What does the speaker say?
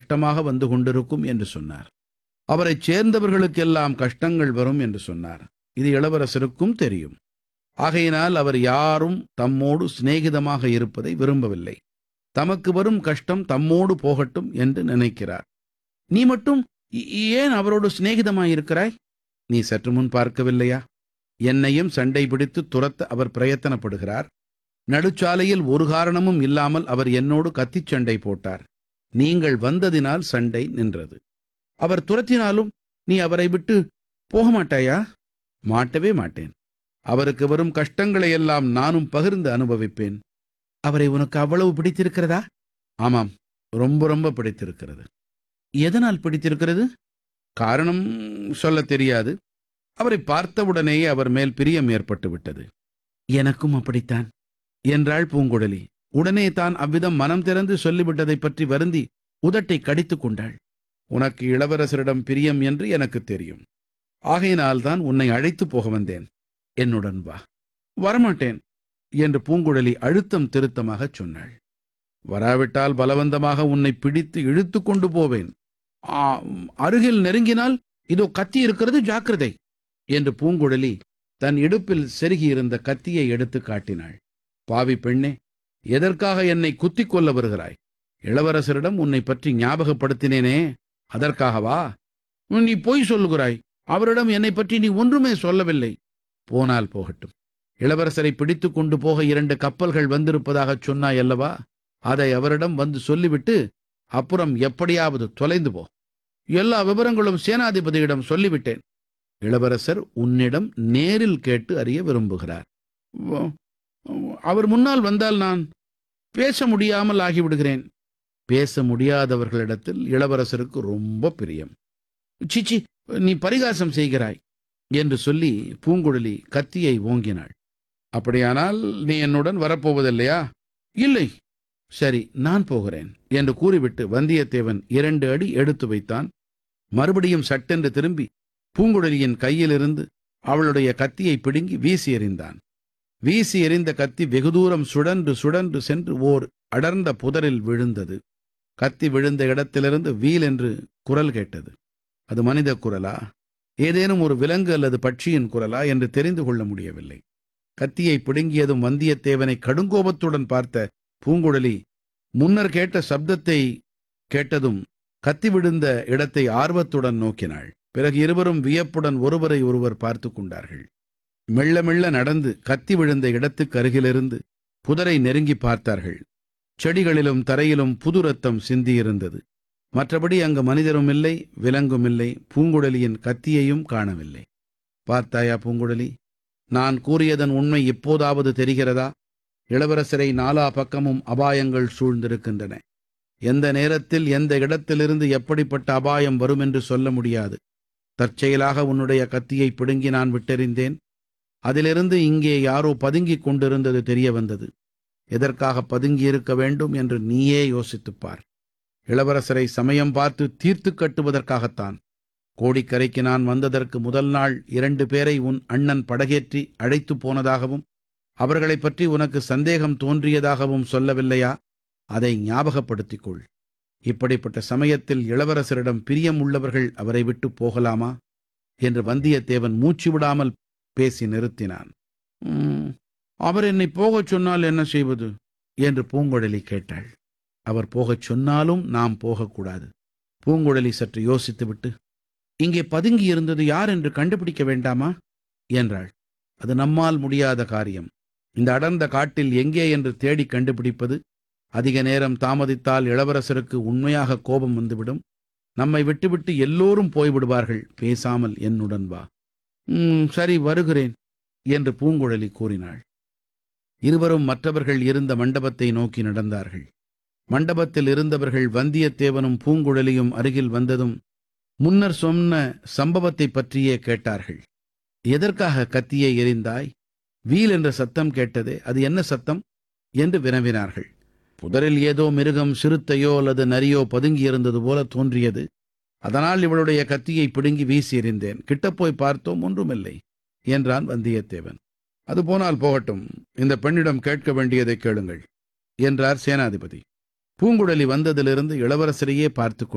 கஷ்டமாக வந்து கொண்டிருக்கும் என்று சொன்னார் அவரைச் சேர்ந்தவர்களுக்கெல்லாம் கஷ்டங்கள் வரும் என்று சொன்னார் இது இளவரசருக்கும் தெரியும் ஆகையினால் அவர் யாரும் தம்மோடு சிநேகிதமாக இருப்பதை விரும்பவில்லை தமக்கு வரும் கஷ்டம் தம்மோடு போகட்டும் என்று நினைக்கிறார் நீ மட்டும் இ- ஏன் அவரோடு சிநேகிதமாயிருக்கிறாய் நீ சற்று முன் பார்க்கவில்லையா என்னையும் சண்டை பிடித்து துரத்த அவர் பிரயத்தனப்படுகிறார் நடுச்சாலையில் ஒரு காரணமும் இல்லாமல் அவர் என்னோடு கத்திச் சண்டை போட்டார் நீங்கள் வந்ததினால் சண்டை நின்றது அவர் துரத்தினாலும் நீ அவரை விட்டு போக மாட்டாயா மாட்டவே மாட்டேன் அவருக்கு வரும் கஷ்டங்களை எல்லாம் நானும் பகிர்ந்து அனுபவிப்பேன் அவரை உனக்கு அவ்வளவு பிடித்திருக்கிறதா ஆமாம் ரொம்ப ரொம்ப பிடித்திருக்கிறது எதனால் பிடித்திருக்கிறது காரணம் சொல்லத் தெரியாது அவரை பார்த்தவுடனேயே அவர் மேல் பிரியம் ஏற்பட்டு விட்டது எனக்கும் அப்படித்தான் என்றாள் பூங்குழலி உடனே தான் அவ்விதம் மனம் திறந்து சொல்லிவிட்டதைப் பற்றி வருந்தி உதட்டை கடித்துக் கொண்டாள் உனக்கு இளவரசரிடம் பிரியம் என்று எனக்கு தெரியும் ஆகையினால்தான் உன்னை அழைத்து போக வந்தேன் என்னுடன் வா வரமாட்டேன் என்று பூங்குழலி அழுத்தம் திருத்தமாகச் சொன்னாள் வராவிட்டால் பலவந்தமாக உன்னை பிடித்து இழுத்து கொண்டு போவேன் ஆ, அருகில் நெருங்கினால் இதோ கத்தி இருக்கிறது ஜாக்கிரதை என்று பூங்குழலி தன் இடுப்பில் செருகியிருந்த கத்தியை எடுத்து காட்டினாள் பாவி பெண்ணே எதற்காக என்னை குத்திக் கொள்ள வருகிறாய் இளவரசரிடம் உன்னை பற்றி ஞாபகப்படுத்தினேனே அதற்காகவா நீ பொய் சொல்லுகிறாய் அவரிடம் என்னை பற்றி நீ ஒன்றுமே சொல்லவில்லை போனால் போகட்டும் இளவரசரை பிடித்துக் கொண்டு போக இரண்டு கப்பல்கள் வந்திருப்பதாகச் சொன்னாய் அல்லவா அதை அவரிடம் வந்து சொல்லிவிட்டு அப்புறம் எப்படியாவது தொலைந்து போ எல்லா விவரங்களும் சேனாதிபதியிடம் சொல்லிவிட்டேன் இளவரசர் உன்னிடம் நேரில் கேட்டு அறிய விரும்புகிறார் வ- அவர் முன்னால் வந்தால் நான் பேச முடியாமல் ஆகிவிடுகிறேன் பேச முடியாதவர்களிடத்தில் இளவரசருக்கு ரொம்ப பிரியம் சிச்சி நீ பரிகாசம் செய்கிறாய் என்று சொல்லி பூங்குழலி கத்தியை ஓங்கினாள் அப்படியானால் நீ என்னுடன் வரப்போவதில்லையா இல்லை சரி நான் போகிறேன் என்று கூறிவிட்டு வந்தியத்தேவன் இரண்டு அடி எடுத்து வைத்தான் மறுபடியும் சட்டென்று திரும்பி பூங்குழலியின் கையிலிருந்து அவளுடைய கத்தியை பிடுங்கி வீசி எறிந்தான் வீசி எறிந்த கத்தி வெகு தூரம் சுழன்று சுழன்று சென்று ஓர் அடர்ந்த புதரில் விழுந்தது கத்தி விழுந்த இடத்திலிருந்து வீல் என்று குரல் கேட்டது அது மனித குரலா ஏதேனும் ஒரு விலங்கு அல்லது பட்சியின் குரலா என்று தெரிந்து கொள்ள முடியவில்லை கத்தியை பிடுங்கியதும் வந்தியத்தேவனை கடுங்கோபத்துடன் பார்த்த பூங்குழலி முன்னர் கேட்ட சப்தத்தை கேட்டதும் கத்தி விழுந்த இடத்தை ஆர்வத்துடன் நோக்கினாள் பிறகு இருவரும் வியப்புடன் ஒருவரை ஒருவர் பார்த்து கொண்டார்கள் மெல்ல மெல்ல நடந்து கத்தி விழுந்த இடத்துக்கு அருகிலிருந்து புதரை நெருங்கி பார்த்தார்கள் செடிகளிலும் தரையிலும் புது ரத்தம் சிந்தியிருந்தது மற்றபடி அங்கு மனிதரும் இல்லை விலங்கும் இல்லை பூங்குழலியின் கத்தியையும் காணவில்லை பார்த்தாயா பூங்குழலி நான் கூறியதன் உண்மை இப்போதாவது தெரிகிறதா இளவரசரை நாலா பக்கமும் அபாயங்கள் சூழ்ந்திருக்கின்றன எந்த நேரத்தில் எந்த இடத்திலிருந்து எப்படிப்பட்ட அபாயம் வரும் என்று சொல்ல முடியாது தற்செயலாக உன்னுடைய கத்தியை பிடுங்கி நான் விட்டெறிந்தேன் அதிலிருந்து இங்கே யாரோ பதுங்கிக் கொண்டிருந்தது தெரிய வந்தது எதற்காக பதுங்கி இருக்க வேண்டும் என்று நீயே யோசித்துப் பார் இளவரசரை சமயம் பார்த்து தீர்த்து கட்டுவதற்காகத்தான் கோடிக்கரைக்கு நான் வந்ததற்கு முதல் நாள் இரண்டு பேரை உன் அண்ணன் படகேற்றி அழைத்துப் போனதாகவும் அவர்களைப் பற்றி உனக்கு சந்தேகம் தோன்றியதாகவும் சொல்லவில்லையா அதை ஞாபகப்படுத்திக் கொள் இப்படிப்பட்ட சமயத்தில் இளவரசரிடம் பிரியம் உள்ளவர்கள் அவரை விட்டு போகலாமா என்று வந்தியத்தேவன் மூச்சு விடாமல் பேசி நிறுத்தினான் "உம், அவர் என்னை போகச் சொன்னால் என்ன செய்வது என்று பூங்குழலி கேட்டாள் அவர் போகச் சொன்னாலும் நாம் போகக்கூடாது பூங்குழலி சற்று யோசித்துவிட்டு இங்கே பதுங்கி இருந்தது யார் என்று கண்டுபிடிக்க வேண்டாமா என்றாள் அது நம்மால் முடியாத காரியம் இந்த அடர்ந்த காட்டில் எங்கே என்று தேடி கண்டுபிடிப்பது அதிக நேரம் தாமதித்தால் இளவரசருக்கு உண்மையாக கோபம் வந்துவிடும் நம்மை விட்டுவிட்டு எல்லோரும் போய்விடுவார்கள் பேசாமல் என்னுடன் வா "ம், சரி வருகிறேன் என்று பூங்குழலி கூறினாள் இருவரும் மற்றவர்கள் இருந்த மண்டபத்தை நோக்கி நடந்தார்கள் மண்டபத்தில் இருந்தவர்கள் வந்தியத்தேவனும் பூங்குழலியும் அருகில் வந்ததும் முன்னர் சொன்ன சம்பவத்தைப் பற்றியே கேட்டார்கள் எதற்காக கத்தியை எறிந்தாய் வீல் என்ற சத்தம் கேட்டதே அது என்ன சத்தம் என்று வினவினார்கள் புதரில் ஏதோ மிருகம் சிறுத்தையோ அல்லது நரியோ பதுங்கியிருந்தது போல தோன்றியது அதனால் இவளுடைய கத்தியை பிடுங்கி வீசி எறிந்தேன் கிட்டப் போய் பார்த்தோம் ஒன்றுமில்லை என்றான் வந்தியத்தேவன் அது போனால் போகட்டும் இந்த பெண்ணிடம் கேட்க வேண்டியதை கேளுங்கள் என்றார் சேனாதிபதி பூங்குழலி வந்ததிலிருந்து இளவரசரையே பார்த்து